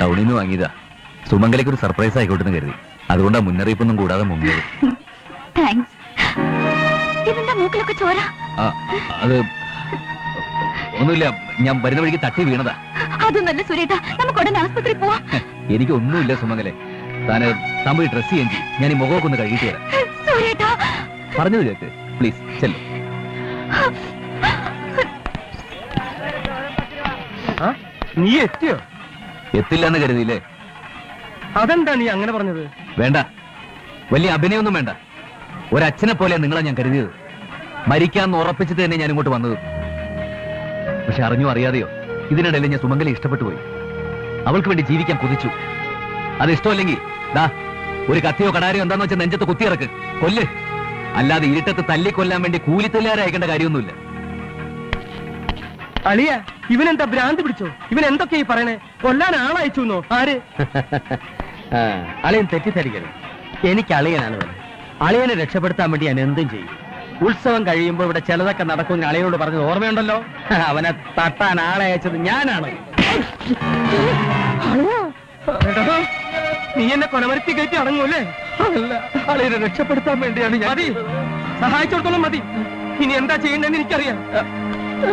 ടൗണിൽ നിന്ന് വാങ്ങിയതാ സുമംഗലയ്ക്ക് ഒരു സർപ്രൈസ് ആയിക്കോട്ടെ എന്ന് കരുതി അതുകൊണ്ടാ മുന്നറിയിപ്പൊന്നും കൂടാതെ മുങ്ങിയത് താങ്ക്സ് ഇതെന്താ മൂക്കിലൊക്കെ ചോര ആ, അത് ഒന്നുമില്ല ഞാൻ വരുന്ന വഴിക്ക് തട്ടി വീണതാ അതൊന്നല്ല സുരേട്ട നമുക്ക് ഉടനെ ആസ്പത്രി പോവാം എനിക്ക് ഒന്നുമില്ല സുമംഗലെ താന് താൻ പോയി ഡ്രസ് ചെയ്യാൻ ചെയ്യും ഞാൻ ഈ മുഖമൊക്കെ ഒന്ന് കഴുകിയിട്ട് വരാം സുരേട്ട പറഞ്ഞത് കേക്ക് പ്ലീസ് ചെല്ലു നീ എത്തിയോ എത്തില്ല എന്ന് കരുതിയില്ലേ അതെന്താ നീ അങ്ങനെ പറഞ്ഞത് വേണ്ട വലിയ അഭിനയൊന്നും വേണ്ട ഒരച്ഛനെ പോലെ നിങ്ങളെ ഞാൻ കരുതിയത് മരിക്കാന്ന് ഉറപ്പിച്ചിട്ട് തന്നെ ഞാൻ ഇങ്ങോട്ട് വന്നത് പക്ഷെ അറിഞ്ഞോ അറിയാതെയോ ഇതിനിടയിൽ ഞാൻ സുമംഗലെ ഇഷ്ടപ്പെട്ടു പോയി അവൾക്ക് വേണ്ടി ജീവിക്കാൻ കൊതിച്ചു അത് ഇഷ്ടമല്ലെങ്കിൽ ദാ ഒരു കത്തിയോ കടാരയോ എന്താന്ന് വെച്ചാൽ നെഞ്ചത്ത് കുത്തിയിറക്ക് കൊല്ല് അല്ലാതെ ഇരുട്ടത്ത് തല്ലി കൊല്ലാൻ വേണ്ടി കൂലിത്തല്ലുകാരെ അയക്കേണ്ട കാര്യമൊന്നുമില്ല അളിയ ഇവനെന്താ ഭ്രാന്ത് പിടിച്ചോ ഇവൻ എന്തൊക്കെയാ ഈ പറയണേ കൊല്ലാൻ ആളയച്ചു എന്നോ ആര് അളിയൻ തെറ്റിദ്ധരിക്കരുത് എനിക്ക് അളിയനാണ് വലുത് അളിയനെ രക്ഷപ്പെടുത്താൻ വേണ്ടി ഞാൻ എന്തും ചെയ്യും ഉത്സവം കഴിയുമ്പോൾ ഇവിടെ ചിലതൊക്കെ നടക്കുമെന്ന് അളിയനോട് പറഞ്ഞത് ഓർമ്മയുണ്ടല്ലോ അവനെ തട്ടാൻ ആളെ അയച്ചത് ഞാനാണ് എടാ, നീ എന്നെ കൊലമരത്തി കയറ്റി അടങ്ങൂല്ലേ അല്ല അളിയനെ രക്ഷപ്പെടുത്താൻ വേണ്ടിയാണ് ഞാൻ മതി സഹായിച്ചിടത്തോളം മതി ഇനി എന്താ ചെയ്യേണ്ടതെന്ന് എനിക്കറിയാം